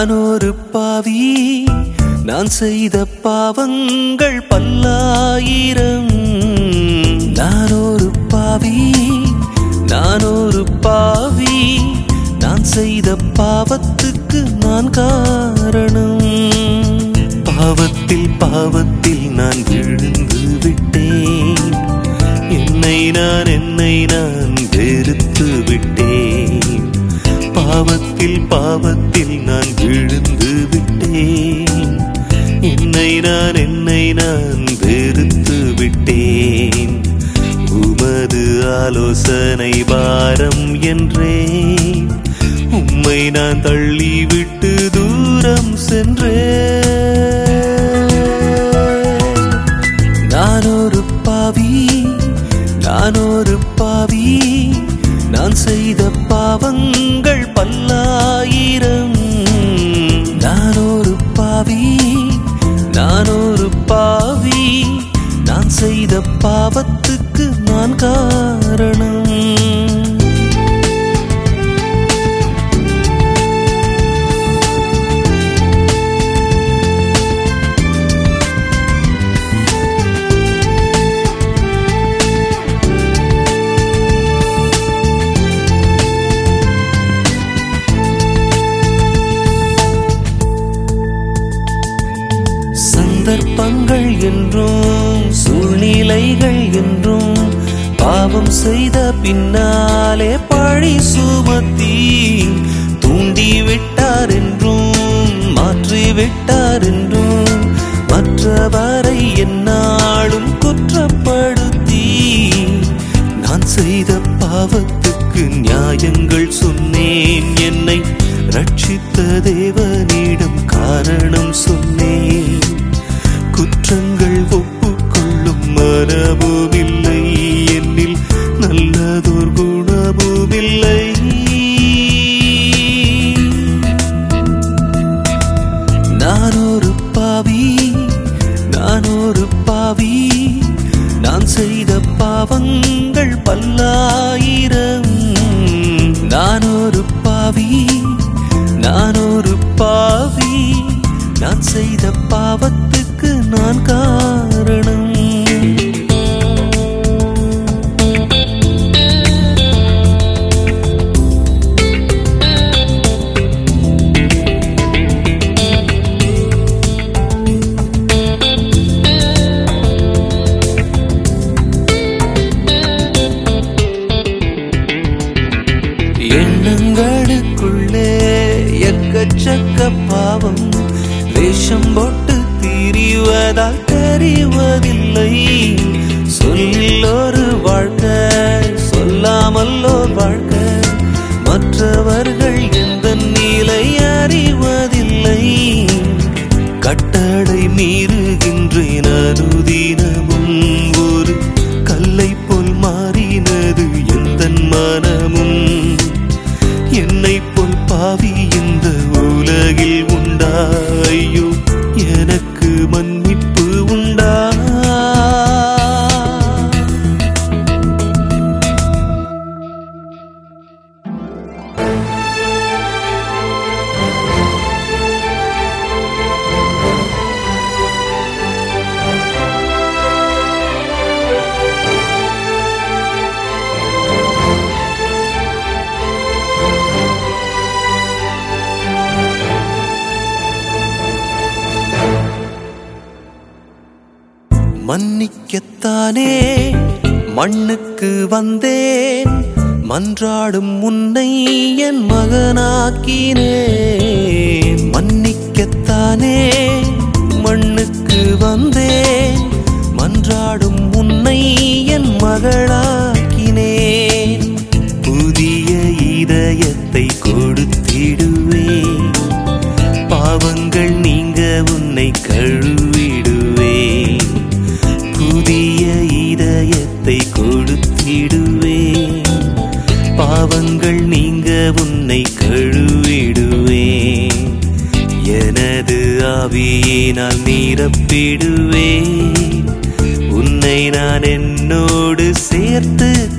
நான் ஒரு பாவி நான் செய்த பாவங்கள் பல்லாயிரம் நான் ஒரு பாவி நான் ஒரு பாவி நான் செய்த பாவத்துக்கு நான் காரணம் பாவத்தில் பாவத்தில் நான் விழுந்து விட்டேன் என்னை நான் என்னை நான் வெறுத்து விட்டேன் பாவத்தில் பாவத்தில் நான் விழுந்து விட்டேன் என்னை நான் என்னை நான் வெறுத்து விட்டேன் உமது ஆலோசனை பாரம் என்றேன் உம்மை நான் தள்ளிவிட்டு தூரம் சென்றேன் நான் ஒரு பாவி நான் ஒரு பாவி நான் செய்த பாவங்கள் பல்லாயிரம் நான் ஒரு பாவி நான் ஒரு பாவி நான் செய்த பாவத்துக்கு நான் காரணம் சந்தர்ப்பங்கள் என்றும் சூழ்நிலைகள் என்றும் பாவம் செய்த பின்னாலே பழி சுமத்தி தூண்டி விட்டார் என்றும் மாற்றி விட்டார் என்றும் மற்றவரை என்னாலும் குற்றப்படுத்தி நான் செய்த பாவத்துக்கு நியாயங்கள் சொன்னேன் என்னை ரட்சித்த தேவனிடம் காரணம் சொன்னேன் குற்றங்கள் ஒப்புக்கொள்ளும் மனமுமில்லை என்னில் நல்லதோர் குணமுமில்லை நான் ஒரு பாவி நான் ஒரு பாவி நான் செய்த பாவங்கள் பல்லாயிரம் நான் ஒரு பாவி நான் ஒரு பாவி நான் செய்த பாவத்துக்கு நான் காரணம் எண்ணங்களுக்குள்ளே எக்கச்சக்க பாவம் வேஷம் போட்டு திரிவதால் தெரிவதில்லை சொல்லில் ஒரு வாழ்க்கை சொல்லாமல் ஒரு வாழ்க்கை மற்றவர்கள் எந்த நிலை அறிவதில்லை கட்டளை மீறுகின்றேன் அனுதினமும் ஒரு கல்லை போல் மாறினது எந்த மனமும் என்னை போல் பாவி இந்த உலகில் உண்டாயோ எனக்கு மன்னிப்பு உண்டா மன்னிக்கத்தானே மண்ணுக்கு வந்தேன் மன்றாடும் உன்னை என் மகனாக்கினேன் மன்னிக்கத்தானே மண்ணுக்கு வந்தேன் மன்றாடும் உன்னை என் மகளாக்கினேன் புதிய இதயத்தை கொடுத்திடுவேன் பாவங்கள் நீங்க உன்னை கழுவிடுவேன் புதிய இதயத்தை கொடுத்திடுவேன் பாவங்கள் நீங்க உன்னை கழுவிடுவேன் எனது ஆவியினால் நிரப்பிடுவேன் உன்னை நான் என்னோடு சேர்த்து